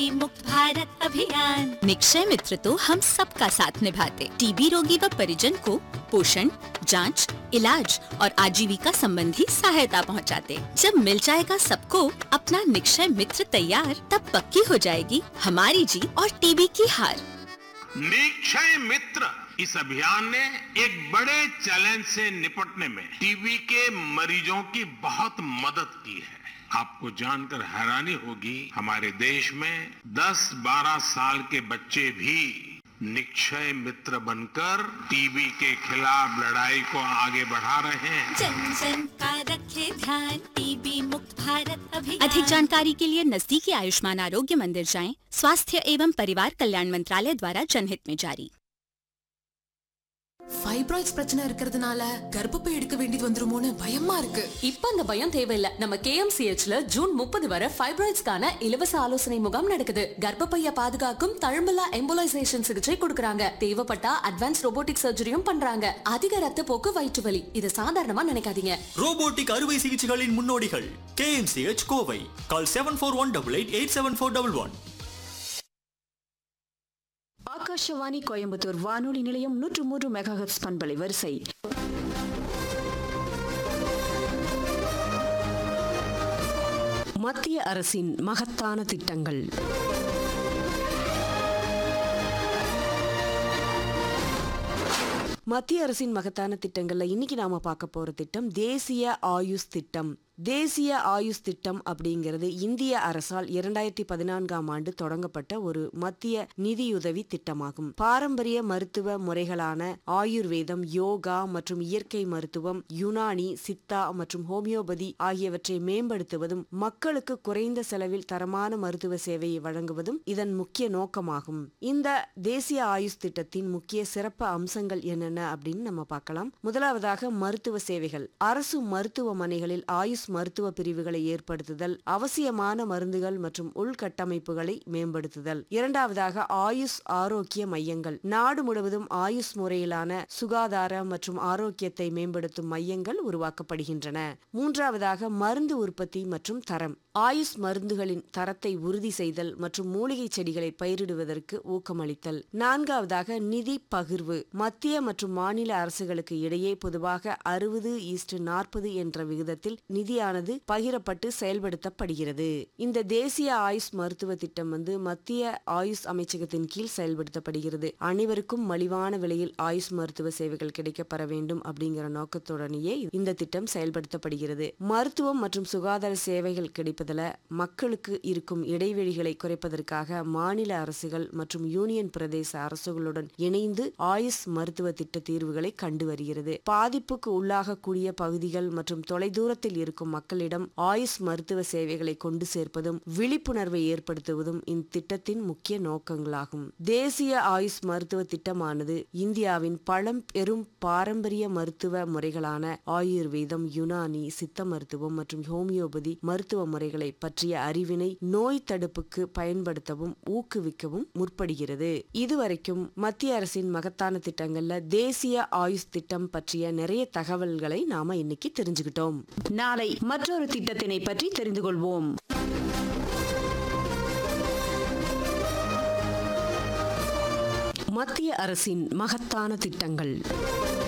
मुक्त भारत अभियान निक्षय मित्र तो हम सबका साथ निभाते टीबी रोगी व परिजन को पोषण जांच, इलाज और आजीविका संबंधी सहायता पहुंचाते। जब मिल जाएगा सबको अपना निक्षय मित्र तैयार तब पक्की हो जाएगी हमारी जीत और टीबी की हार निक्षय मित्र इस अभियान ने एक बड़े चैलेंज से निपटने में टीबी के मरीजों की बहुत मदद की है आपको जानकर हैरानी होगी हमारे देश में 10-12 साल के बच्चे भी निक्षय मित्र बनकर टीबी के खिलाफ लड़ाई को आगे बढ़ा रहे हैं जन जन का रखे ध्यान टीबी मुक्त भारत अभियान अधिक जानकारी के लिए नजदीकी आयुष्मान आरोग्य मंदिर जाएं स्वास्थ्य एवं परिवार कल्याण मंत्रालय द्वारा जनहित में जारी ஃபைப்ராய்ட்ஸ் பிரச்சனை இருக்கிறதுனால கர்ப்பப்பை எடுக்க வேண்டியது வந்துருமோன்னு பயமா இருக்கு இப்ப அந்த பயம் தேவையில்ல நம்ம கேஎம்சிஹெச்ல ஜூன் முப்பது வரை ஃபைப்ராய்ட்ஸ்க்கான இலவச ஆலோசனை முகாம் நடக்குது கர்ப்பப்பைய பாதுகாக்கும் தழும்பலா எம்போலைசேஷன் சிகிச்சை கொடுக்கறாங்க தேவைப்பட்டா அட்வான்ஸ் ரோபோட்டிக் சர்ஜரியும் பண்றாங்க அதிக ரத்த போக்கு வயிற்று வலி இது சாதாரணமா நினைக்காதீங்க ரோபோட்டிக் அறுவை சிகிச்சைகளின் முன்னோடிகள் K M C H Kovai call seven four one double eight eight seven four double one Akashvani Coimbatore வானொலி நிலையம் நூற்று மூன்று மெகாஹெட்ஸ் பண்பலை வரிசை மத்திய அரசின் மகத்தான திட்டங்கள் மத்திய அரசின் மகத்தான திட்டங்கள்ல இன்னைக்கு நாம பார்க்க போற திட்டம் தேசிய ஆயுஷ் திட்டம் தேசிய ஆயுஷ் திட்டம் அப்படிங்கிறது இந்திய அரசால் இரண்டாயிரத்தி பதினான்காம் ஆண்டு தொடங்கப்பட்ட ஒரு மத்திய நிதியுதவி திட்டமாகும் பாரம்பரிய மருத்துவ முறைகளான ஆயுர்வேதம் யோகா மற்றும் இயற்கை மருத்துவம் யுனானி சித்தா மற்றும் ஹோமியோபதி ஆகியவற்றை மேம்படுத்துவதும் மக்களுக்கு குறைந்த செலவில் தரமான மருத்துவ சேவையை வழங்குவதும் இதன் முக்கிய நோக்கமாகும் இந்த தேசிய ஆயுஷ் திட்டத்தின் முக்கிய சிறப்பு அம்சங்கள் என்னென்ன அப்படின்னு நம்ம பார்க்கலாம் முதலாவதாக மருத்துவ சேவைகள் அரசு மருத்துவமனைகளில் ஆயுஷ் மருத்துவ பிரிவுகளை ஏற்படுத்துதல் அவசியமான மருந்துகள் மற்றும் உள்கட்டமைப்புகளை மேம்படுத்துதல் இரண்டாவதாக ஆயுஷ் ஆரோக்கிய மையங்கள் நாடு முழுவதும் ஆயுஷ் முறையிலான சுகாதார மற்றும் ஆரோக்கியத்தை மேம்படுத்தும் மையங்கள் உருவாக்கப்படுகின்றன மூன்றாவதாக மருந்து உற்பத்தி மற்றும் தரம் ஆயுஷ் மருந்துகளின் தரத்தை உறுதி செய்தல் மற்றும் மூலிகை செடிகளை பயிரிடுவதற்கு ஊக்கமளித்தல் நான்காவதாக நிதி பகிர்வு மத்திய மற்றும் மாநில அரசுகளுக்கு இடையே பொதுவாக அறுபது ஈஸ்ட் நாற்பது என்ற விகிதத்தில் நிதியானது பகிரப்பட்டு செயல்படுத்தப்படுகிறது இந்த தேசிய ஆயுஷ் மருத்துவ திட்டம் வந்து மத்திய ஆயுஷ் அமைச்சகத்தின் கீழ் செயல்படுத்தப்படுகிறது அனைவருக்கும் மலிவான விலையில் ஆயுஷ் மருத்துவ சேவைகள் கிடைக்கப்பெற வேண்டும் அப்படிங்கிற நோக்கத்துடனேயே இந்த திட்டம் செயல்படுத்தப்படுகிறது மருத்துவம் மற்றும் சுகாதார சேவைகள் கிடைப்பதில் மக்களுக்கு இருக்கும் இடைவெளிகளை குறைப்பதற்காக மாநில அரசுகள் மற்றும் யூனியன் பிரதேச அரசுகளுடன் இணைந்து ஆயுஷ் மருத்துவ திட்ட தீர்வுகளை கண்டு வருகிறது பாதிப்புக்கு உள்ளாகக்கூடிய பகுதிகள் மற்றும் தொலைதூரத்தில் இருக்கும் மக்களிடம் ஆயுஷ் மருத்துவ சேவைகளை கொண்டு சேர்ப்பதும் விழிப்புணர்வை ஏற்படுத்துவதும் இத்திட்டத்தின் முக்கிய நோக்கங்களாகும் தேசிய ஆயுஷ் மருத்துவ திட்டமானது இந்தியாவின் பழம் பெரும் பாரம்பரிய மருத்துவ முறைகளான ஆயுர்வேதம் யுனானி சித்த மருத்துவம் மற்றும் ஹோமியோபதி மருத்துவ முறைகளை பற்றிய அறிவினை நோய் தடுப்புக்கு பயன்படுத்தவும் ஊக்குவிக்கவும் முற்படுகிறது இதுவரைக்கும் மத்திய அரசின் மகத்தான திட்டங்கள்ல தேசிய ஆயுஷ் திட்டம் பற்றிய நிறைய தகவல்களை நாம இன்னைக்கு தெரிஞ்சுக்கிட்டோம் நாளை மற்றொரு திட்டத்தினை பற்றி தெரிந்து கொள்வோம் மத்திய அரசின் மகத்தான திட்டங்கள்